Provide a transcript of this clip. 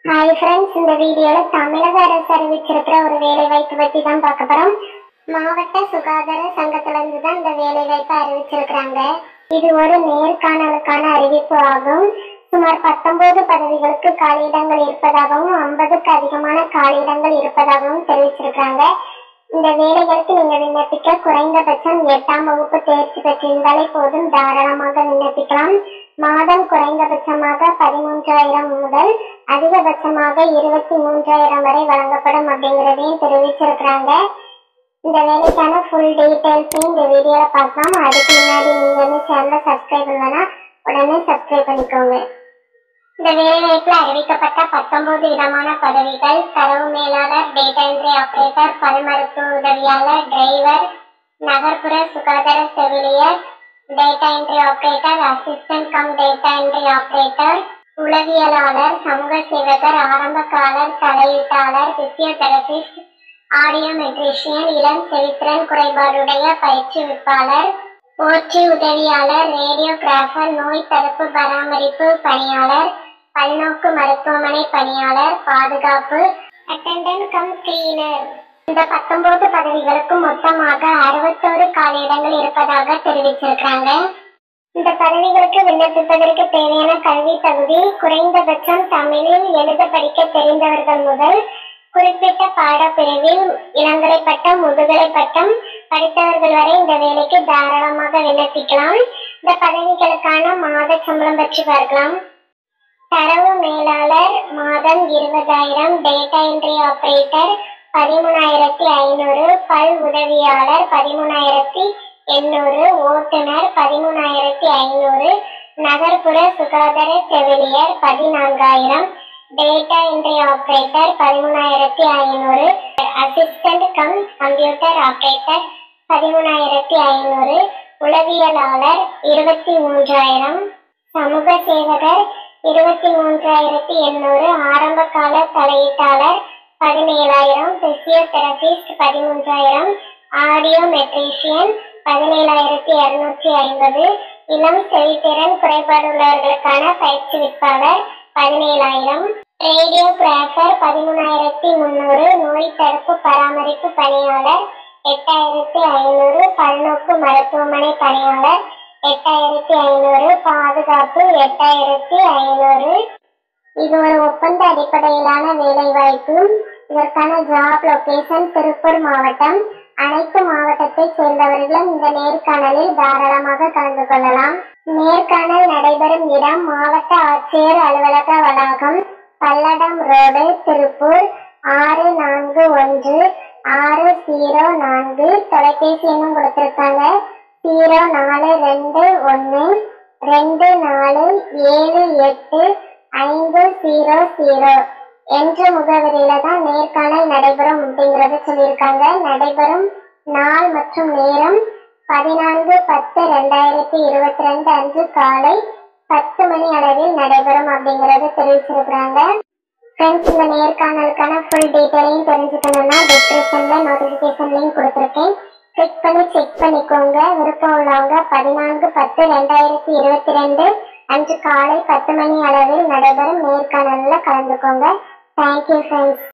hi friends இந்த வீடியோல தமிழக அரசு அறிவிச்சிருக்கிற ஒரு வேலை வாய்ப்பு பத்தி தான் பார்க்க போறோம் மாவட்ட சுகாதார சங்கத்துல இருந்து தான் இந்த வேலை வாய்ப்பை அறிவிச்சிருக்கிறாங்க இது ஒரு நேர்காணலுக்கான அறிவிப்பு ஆகும் சுமார் பத்தொன்பது பதவிகளுக்கு காலியிடங்கள் இருப்பதாகவும் ஐம்பதுக்கு அதிகமான காலியிடங்கள் இருப்பதாகவும் தெரிவிச்சிருக்கிறாங்க இந்த வேலைகளுக்கு நீங்க விண்ணப்பிக்க குறைந்தபட்சம் எட்டாம் வகுப்பு தேர்ச்சி பெற்றிருந்தாலே போதும் தாராளமாக விண்ணப்பிக்கலாம் மாதம் குறைந்தபட்சமாக பதிமூன்றாயிரம் முதல் அதிகபட்சமாக இருபத்தி மூன்றாயிரம் வரை வழங்கப்படும் அப்படிங்கிறதையும் தெரிவிச்சிருக்கிறாங்க இந்த வேலைக்கான ஃபுல் டீடைல்ஸையும் இந்த வீடியோல பார்க்கலாம் அதுக்கு முன்னாடி நீங்க வந்து சேனலை சப்ஸ்கிரைப் பண்ணலன்னா உடனே சப்ஸ்கிரைப் பண்ணிக்கோங்க இந்த வேலைவாய்ப்பில் அறிவிக்கப்பட்ட பத்தொன்பது விதமான பதவிகள் தரவு மேலாளர் டேட்டா என்ட்ரி ஆபரேட்டர் பல் மருத்துவ உதவியாளர் டிரைவர் நகர்ப்புற சுகாதார செவிலியர் data entry operator assistant cum data entry operator உளவியலாளர் சமூக சேவகர் ஆரம்பக்காலர் தலையீட்டாளர் பிசியோதெரபிஸ்ட் ஆடியோ மெட்ரிஷியன் இளம் செவித்திறன் குறைபாடுடைய பயிற்றுவிப்பாளர் போற்றி உதவியாளர் ரேடியோகிராஃபர் நோய் தடுப்பு பராமரிப்பு பணியாளர் பல்நோக்கு மருத்துவமனை பணியாளர் பாதுகாப்பு அட்டெண்டன்ட் கம் கிளீனர் இந்த பத்தொன்பது பதவிகளுக்கு மொத்தமாக அறுபத்தோரு காலியிடங்கள் இருப்பதாக தெரிவிச்சிருக்காங்க இந்த பதவிகளுக்கு விண்ணப்பிப்பதற்கு தேவையான கல்வி தகுதி குறைந்தபட்சம் தமிழில் எழுத படிக்க தெரிந்தவர்கள் முதல் குறிப்பிட்ட பாடப்பிரிவில் இளங்கலை பட்டம் முதுகலை பட்டம் படித்தவர்கள் வரை இந்த வேலைக்கு தாராளமாக விண்ணப்பிக்கலாம் இந்த பதவிகளுக்கான மாத சம்பளம் பற்றி பார்க்கலாம் தரவு மேலாளர் மாதம் இருபதாயிரம் டேட்டா என்ட்ரி ஆபரேட்டர் பதிமூணாயிரத்தி ஐநூறு பல் உதவியாளர் பதிமூணாயிரத்தி எண்ணூறு ஓட்டுநர் பதிமூணாயிரத்தி ஐநூறு நகர்ப்புற சுகாதார செவிலியர் பதினான்காயிரம் டேட்டா என்ட்ரி ஆபரேட்டர் பதிமூணாயிரத்தி ஐநூறு அசிஸ்டன்ட் கம் கம்ப்யூட்டர் ஆபரேட்டர் பதிமூணாயிரத்தி ஐநூறு உளவியலாளர் இருபத்தி மூன்றாயிரம் சமூக சேவகர் இருபத்தி மூன்றாயிரத்தி எண்ணூறு ஆரம்பகால தலையீட்டாளர் பதினேழாயிரம் பிசியோதெரபிஸ்ட் பதிமூன்றாயிரம் ஆடியோ மெட்ரிஷியன் பதினேழாயிரத்தி இருநூற்றி ஐம்பது இளம் செவித்திறன் குறைபாடுள்ளவர்களுக்கான பயிற்சிவிப்பாளர் பதினேழாயிரம் ரேடியோகிராஃபர் பதிமூணாயிரத்தி முந்நூறு நோய் தடுப்பு பராமரிப்பு பணியாளர் எட்டாயிரத்தி ஐநூறு பல்நோக்கு மருத்துவமனை பணியாளர் எட்டாயிரத்தி ஐநூறு பாதுகாப்பு எட்டாயிரத்தி ஐநூறு இது ஒரு ஒப்பந்த அடிப்படையிலான வேலை வாய்ப்பு இதற்கான ஜாப் லொகேஷன் திருப்பூர் மாவட்டம் அனைத்து மாவட்டத்தை சேர்ந்தவர்களும் இந்த நேர்காணலில் தாராளமாக கலந்து கொள்ளலாம் நேர்காணல் நடைபெறும் இடம் மாவட்ட ஆட்சியர் அலுவலக வளாகம் பல்லடம் ரோடு திருப்பூர் ஆறு நான்கு ஒன்று ஆறு ஜீரோ நான்கு தொலைபேசி எண்ணும் கொடுத்திருக்காங்க ஜீரோ நாலு ரெண்டு ஒன்று ரெண்டு நாலு ஏழு எட்டு ஐந்து ஜீரோ ஜீரோ என்ற முகவரியில தான் நேர்காணல் நடைபெறும் அப்படிங்கறத சொல்லியிருக்காங்க நடைபெறும் நாள் மற்றும் நேரம் பதினான்கு பத்து ரெண்டாயிரத்தி இருபத்தி ரெண்டு அன்று காலை பத்து மணி அளவில் நடைபெறும் அப்படிங்கறத தெரிவிச்சிருக்கிறாங்க ஃப்ரெண்ட்ஸ் இந்த நேர்காணலுக்கான ஃபுல் டீட்டெயிலையும் தெரிஞ்சுக்கணும்னா டிஸ்கிரிப்ஷன்ல நோட்டிஃபிகேஷன் லிங்க் கொடுத்துருக்கேன் கிளிக் பண்ணி செக் பண்ணிக்கோங்க விருப்பம் உள்ளவங்க பதினான்கு பத்து ரெண்டாயிரத்தி இருபத்தி ரெண்டு அன்று காலை பத்து மணி அளவில் நடைபெறும் நேர்காணலில் கலந்துக்கோங்க தேங்க்யூ ஃப்ரெண்ட்ஸ்